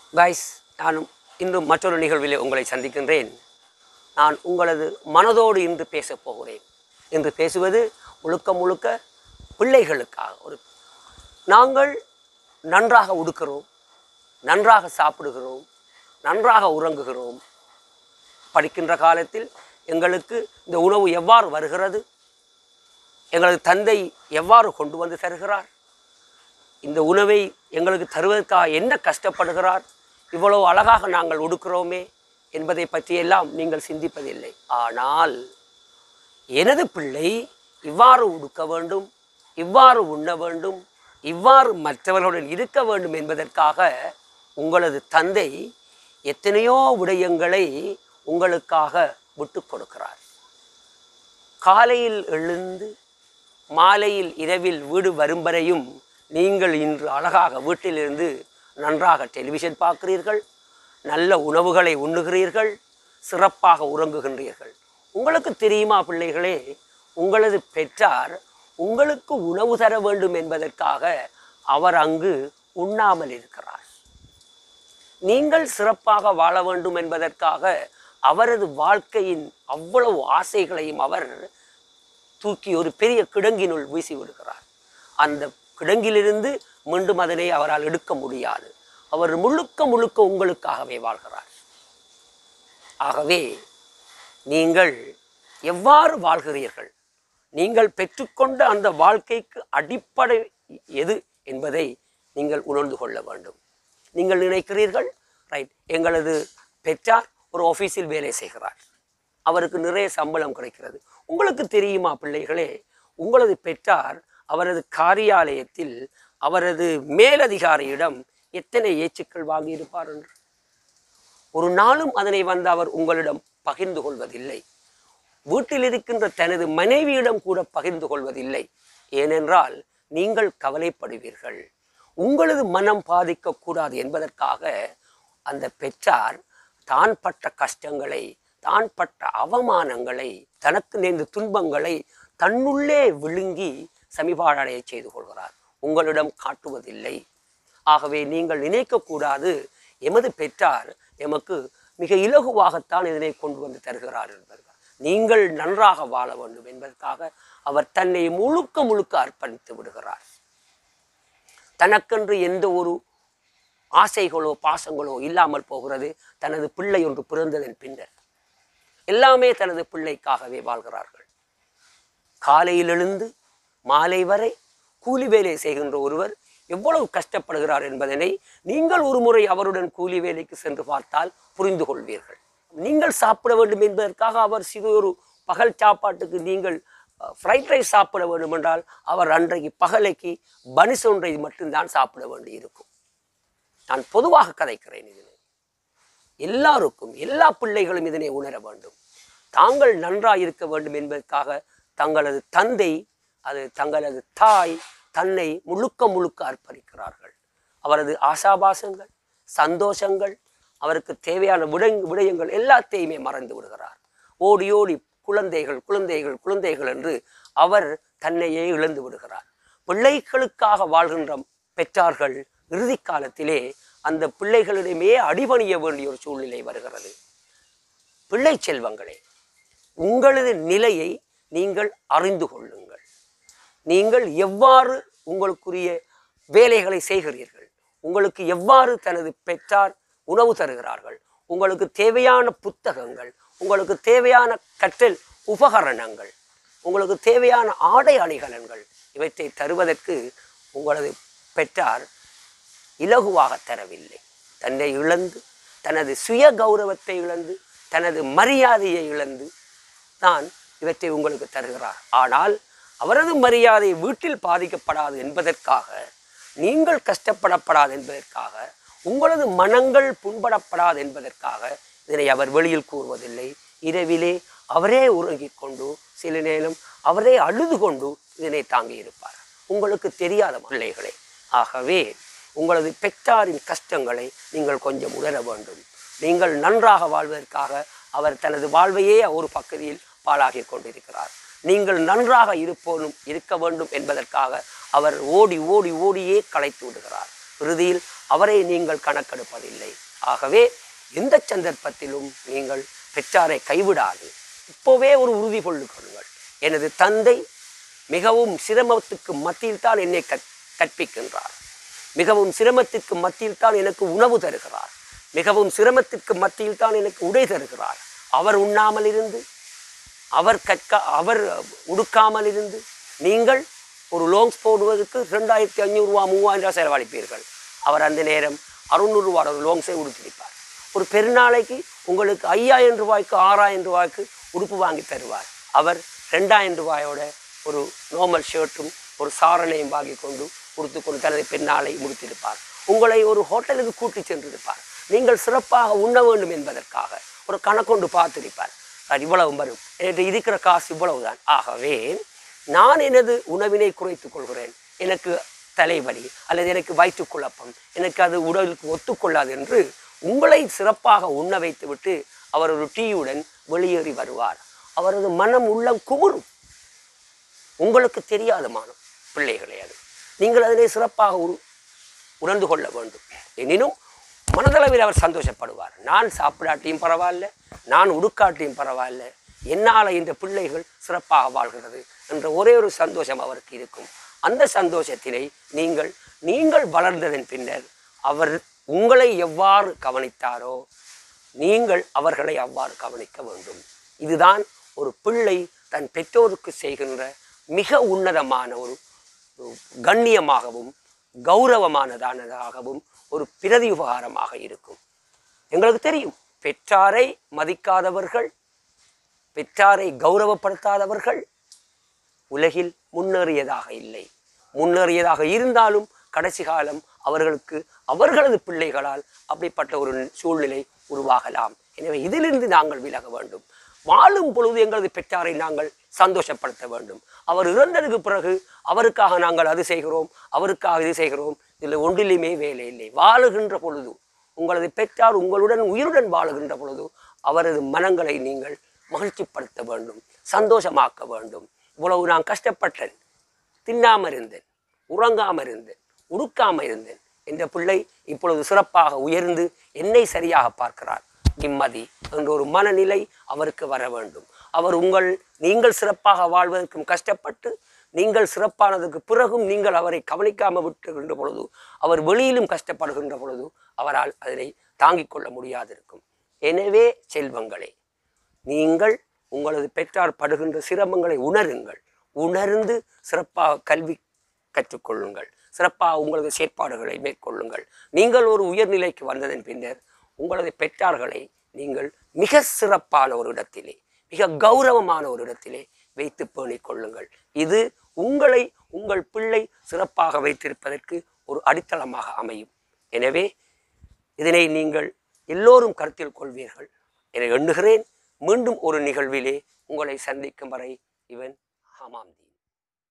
guys நானும் இன்றும் மற்றொரு நிகழ்விலே உங்களை சந்திக்கின்றேன் நான் உங்களது மனதோடு இன்று பேசப் போகிறேன் இன்று பேசுவது முழுக்க முழுக்க பிள்ளைகளுக்காக ஒரு நாங்கள் நன்றாக உடுக்கிறோம் நன்றாக சாப்பிடுகிறோம் நன்றாக உறங்குகிறோம் படிக்கின்ற காலத்தில் எங்களுக்கு இந்த உணவு எவ்வாறு வருகிறது எங்களது தந்தை எவ்வாறு கொண்டு வந்து தருகிறார் இந்த உணவை எங்களுக்கு தருவதற்காக என்ன கஷ்டப்படுகிறார் இவ்வளவு அழகாக நாங்கள் உடுக்கிறோமே என்பதை பற்றியெல்லாம் நீங்கள் சிந்திப்பதில்லை ஆனால் எனது பிள்ளை இவ்வாறு உடுக்க வேண்டும் இவ்வாறு உண்ண வேண்டும் இவ்வாறு மற்றவர்களுடன் இருக்க வேண்டும் என்பதற்காக உங்களது தந்தை எத்தனையோ விடயங்களை உங்களுக்காக விட்டு கொடுக்கிறார் காலையில் எழுந்து மாலையில் இரவில் வீடு வரும் வரையும் நீங்கள் இன்று அழகாக வீட்டிலிருந்து நன்றாக டெலிவிஷன் பார்க்கிறீர்கள் நல்ல உணவுகளை உண்ணுகிறீர்கள் சிறப்பாக உறங்குகின்றீர்கள் உங்களுக்கு தெரியுமா பிள்ளைகளே உங்களது பெற்றார் உங்களுக்கு உணவு தர வேண்டும் என்பதற்காக அவர் அங்கு உண்ணாமல் இருக்கிறார் நீங்கள் சிறப்பாக வாழ வேண்டும் என்பதற்காக அவரது வாழ்க்கையின் அவ்வளவு ஆசைகளையும் அவர் தூக்கி ஒரு பெரிய கிடங்கினுள் வீசி விடுகிறார் அந்த கிடங்கிலிருந்து மீண்டும் அதனை அவரால் எடுக்க முடியாது அவர் முழுக்க முழுக்க உங்களுக்காகவே வாழ்கிறார் ஆகவே நீங்கள் எவ்வாறு வாழ்கிறீர்கள் நீங்கள் பெற்றுக்கொண்ட அந்த வாழ்க்கைக்கு அடிப்படை எது என்பதை நீங்கள் உணர்ந்து கொள்ள வேண்டும் நீங்கள் நினைக்கிறீர்கள் ரைட் எங்களது பெற்றார் ஒரு ஆஃபீஸில் வேலை செய்கிறார் அவருக்கு நிறைய சம்பளம் கிடைக்கிறது உங்களுக்கு தெரியுமா பிள்ளைகளே உங்களது பெற்றார் அவரது காரியாலயத்தில் அவரது மேலதிகாரியிடம் எத்தனை ஏச்சுக்கள் வாங்கியிருப்பார் என்று ஒரு நாளும் அதனை வந்து அவர் உங்களிடம் பகிர்ந்து கொள்வதில்லை வீட்டில் இருக்கின்ற தனது மனைவியிடம் கூட பகிர்ந்து கொள்வதில்லை ஏனென்றால் நீங்கள் கவலைப்படுவீர்கள் உங்களது மனம் பாதிக்கக்கூடாது என்பதற்காக அந்த பெற்றார் தான் பட்ட கஷ்டங்களை தான் பட்ட அவமானங்களை தனக்கு நேர்ந்த துன்பங்களை தன்னுள்ளே விழுங்கி சமிபாடடைய செய்து கொள்கிறார் உங்களிடம் காட்டுவதில்லை ஆகவே நீங்கள் நினைக்கக்கூடாது எமது பெற்றார் எமக்கு மிக இலகுவாகத்தான் இதனை கொண்டு வந்து தருகிறார் என்பதற்காக நீங்கள் நன்றாக வாழ வேண்டும் என்பதற்காக அவர் தன்னை முழுக்க முழுக்க அர்ப்பணித்து விடுகிறார் தனக்கென்று எந்த ஒரு ஆசைகளோ பாசங்களோ இல்லாமல் போகிறது தனது பிள்ளை ஒன்று பிறந்ததன் பின்னர் எல்லாமே தனது பிள்ளைக்காகவே வாழ்கிறார்கள் காலையில் எழுந்து மாலை வரை கூலி வேலை செய்கின்ற ஒருவர் எவ்வளவு கஷ்டப்படுகிறார் என்பதனை நீங்கள் ஒரு முறை அவருடன் கூலி வேலைக்கு சென்று பார்த்தால் புரிந்து கொள்வீர்கள் நீங்கள் சாப்பிட வேண்டும் என்பதற்காக அவர் சிறு ஒரு பகல் சாப்பாட்டுக்கு நீங்கள் ஃப்ரைட் ரைஸ் சாப்பிட வேண்டும் என்றால் அவர் அன்றைக்கு பகலைக்கு பனிஸ் ஒன்றை மட்டும்தான் சாப்பிட வேண்டி இருக்கும் நான் பொதுவாக கதைக்கிறேன் இதில் எல்லாருக்கும் எல்லா பிள்ளைகளும் இதனை உணர வேண்டும் தாங்கள் நன்றாக இருக்க வேண்டும் என்பதற்காக தங்களது தந்தை அது தங்களது தாய் தன்னை முழுக்க முழுக்க அர்ப்பணிக்கிறார்கள் அவரது ஆசாபாசங்கள் சந்தோஷங்கள் அவருக்கு தேவையான விடை விடயங்கள் எல்லாத்தையுமே மறந்து விடுகிறார் ஓடி ஓடி குழந்தைகள் குழந்தைகள் குழந்தைகள் என்று அவர் தன்னையே இழந்து விடுகிறார் பிள்ளைகளுக்காக வாழ்கின்ற பெற்றார்கள் இறுதி காலத்திலே அந்த பிள்ளைகளிடமே அடிபணிய வேண்டிய ஒரு சூழ்நிலை வருகிறது பிள்ளை செல்வங்களே உங்களது நிலையை நீங்கள் அறிந்து கொள்ளுங்கள் நீங்கள் எவ்வாறு உங்களுக்குரிய வேலைகளை செய்கிறீர்கள் உங்களுக்கு எவ்வாறு தனது பெற்றார் உணவு தருகிறார்கள் உங்களுக்கு தேவையான புத்தகங்கள் உங்களுக்கு தேவையான கற்றல் உபகரணங்கள் உங்களுக்கு தேவையான ஆடை அணிகலன்கள் இவற்றை தருவதற்கு உங்களது பெற்றார் இலகுவாக தரவில்லை தன்னை இழந்து தனது சுய கௌரவத்தை இழந்து தனது மரியாதையை இழந்து தான் இவற்றை உங்களுக்கு தருகிறார் ஆனால் அவரது மரியாதை வீட்டில் பாதிக்கப்படாது என்பதற்காக நீங்கள் கஷ்டப்படப்படாது என்பதற்காக உங்களது மனங்கள் புண்படப்படாது என்பதற்காக இதனை அவர் வெளியில் கூறுவதில்லை இரவிலே அவரே உறங்கிக் கொண்டு சில நேரம் அவரே அழுது கொண்டு இதனை தாங்கி இருப்பார் உங்களுக்கு தெரியாத பிள்ளைகளே ஆகவே உங்களது பெற்றாரின் கஷ்டங்களை நீங்கள் கொஞ்சம் உணர வேண்டும் நீங்கள் நன்றாக வாழ்வதற்காக அவர் தனது வாழ்வையே ஒரு பகுதியில் பாழாகி கொண்டிருக்கிறார் நீங்கள் நன்றாக இருப்போனும் இருக்க வேண்டும் என்பதற்காக அவர் ஓடி ஓடி ஓடியே களைத்து விடுகிறார் இறுதியில் அவரை நீங்கள் கணக்கெடுப்பதில்லை ஆகவே எந்த சந்தர்ப்பத்திலும் நீங்கள் பெற்றாரை கைவிடாது இப்போவே ஒரு உறுதி கொள்ளுங்கள் எனது தந்தை மிகவும் சிரமத்துக்கு மத்தியில் தான் என்னை கற்- கற்பிக்கின்றார் மிகவும் சிரமத்திற்கு மத்தியில் தான் எனக்கு உணவு தருகிறார் மிகவும் சிரமத்திற்கு மத்தியில் தான் எனக்கு உடை தருகிறார் அவர் உண்ணாமல் இருந்து அவர் கற்க அவர் உடுக்காமல் இருந்து நீங்கள் ஒரு லோங்ஸ் போடுவதற்கு ரெண்டாயிரத்தி ஐநூறுரூவா மூவாயிரம் ரூபா செலவழிப்பீர்கள் அவர் அந்த நேரம் அறுநூறுவா ஒரு லோங்ஸை உடுத்திருப்பார் ஒரு பெருநாளைக்கு உங்களுக்கு ஐயாயிரம் ரூபாய்க்கு ஆறாயிரம் ரூபாய்க்கு உடுப்பு வாங்கி தருவார் அவர் ரெண்டாயிரம் ரூபாயோட ஒரு நார்மல் ஷர்ட்டும் ஒரு சாரணையும் வாங்கி கொண்டு உடுத்துக்கொண்டு தனது பெண்ணாலை முடித்திருப்பார் உங்களை ஒரு ஹோட்டலுக்கு கூட்டிச் சென்றிருப்பார் நீங்கள் சிறப்பாக உண்ண வேண்டும் என்பதற்காக ஒரு கணக்கொண்டு பார்த்திருப்பார் அது இவ்வளவு வரும் எனக்கு இருக்கிற காசு இவ்வளவுதான் ஆகவே நான் எனது உணவினை குறைத்துக் கொள்கிறேன் எனக்கு தலைவலி அல்லது எனக்கு வயிற்றுக் குழப்பம் எனக்கு அது உடலுக்கு ஒத்துக்கொள்ளாது என்று உங்களை சிறப்பாக உண்ண வைத்துவிட்டு அவர் ஒரு டீயுடன் வெளியேறி வருவார் அவரது மனம் உள்ளம் குமுறும் உங்களுக்கு தெரியாத மானம் பிள்ளைகளே அது நீங்கள் அதனை சிறப்பாக உரு உணர்ந்து கொள்ள வேண்டும் எனினும் மனதளவில் அவர் சந்தோஷப்படுவார் நான் சாப்பிடாட்டியும் பரவாயில்ல நான் உடுக்காட்டியும் பரவாயில்ல என்னால் இந்த பிள்ளைகள் சிறப்பாக வாழ்கிறது என்ற ஒரே ஒரு சந்தோஷம் அவருக்கு இருக்கும் அந்த சந்தோஷத்தினை நீங்கள் நீங்கள் வளர்ந்ததன் பின்னர் அவர் உங்களை எவ்வாறு கவனித்தாரோ நீங்கள் அவர்களை அவ்வாறு கவனிக்க வேண்டும் இதுதான் ஒரு பிள்ளை தன் பெற்றோருக்கு செய்கின்ற மிக உன்னதமான ஒரு ஒரு கண்ணியமாகவும் கௌரவமானதானதாகவும் ஒரு பிரதி உபகாரமாக இருக்கும் எங்களுக்கு தெரியும் பெற்றாரை மதிக்காதவர்கள் பெற்றாரை கௌரவப்படுத்தாதவர்கள் உலகில் முன்னேறியதாக இல்லை முன்னேறியதாக இருந்தாலும் கடைசி காலம் அவர்களுக்கு அவர்களது பிள்ளைகளால் அப்படிப்பட்ட ஒரு சூழ்நிலை உருவாகலாம் எனவே இதிலிருந்து நாங்கள் விலக வேண்டும் வாழும் பொழுது எங்களது பெற்றாரை நாங்கள் சந்தோஷப்படுத்த வேண்டும் அவர் இறந்ததுக்கு பிறகு அவருக்காக நாங்கள் அது செய்கிறோம் அவருக்காக இது செய்கிறோம் இதில் ஒன்றிலுமே வேலை இல்லை வாழுகின்ற பொழுது உங்களது பெற்றார் உங்களுடன் உயிருடன் வாழுகின்ற பொழுது அவரது மனங்களை நீங்கள் மகிழ்ச்சிப்படுத்த வேண்டும் சந்தோஷமாக்க வேண்டும் இவ்வளவு நான் கஷ்டப்பட்டேன் தின்னாம இருந்தேன் உறங்காம இருந்தேன் உடுக்காம இருந்தேன் என்ற பிள்ளை இப்பொழுது சிறப்பாக உயர்ந்து என்னை சரியாக பார்க்கிறார் நிம்மதி என்ற ஒரு மனநிலை அவருக்கு வர வேண்டும் அவர் உங்கள் நீங்கள் சிறப்பாக வாழ்வதற்கும் கஷ்டப்பட்டு நீங்கள் சிறப்பானதுக்கு பிறகும் நீங்கள் அவரை கவனிக்காமல் விட்டுகின்ற பொழுது அவர் வெளியிலும் கஷ்டப்படுகின்ற பொழுது அவரால் அதனை தாங்கிக் கொள்ள முடியாதிருக்கும் எனவே செல்வங்களே நீங்கள் உங்களது பெற்றார் படுகின்ற சிரமங்களை உணருங்கள் உணர்ந்து சிறப்பாக கல்வி கற்றுக்கொள்ளுங்கள் சிறப்பாக உங்களது செயற்பாடுகளை மேற்கொள்ளுங்கள் நீங்கள் ஒரு உயர்நிலைக்கு வந்ததன் பின்னர் உங்களது பெற்றார்களை நீங்கள் மிக சிறப்பான ஒரு இடத்திலே மிக கௌரவமான ஒரு இடத்திலே வைத்து பேணிக் கொள்ளுங்கள் இது உங்களை உங்கள் பிள்ளை சிறப்பாக வைத்திருப்பதற்கு ஒரு அடித்தளமாக அமையும் எனவே இதனை நீங்கள் எல்லோரும் கருத்தில் கொள்வீர்கள் என எண்ணுகிறேன் மீண்டும் ஒரு நிகழ்விலே உங்களை சந்திக்கும் வரை இவன் ஹமாம்தி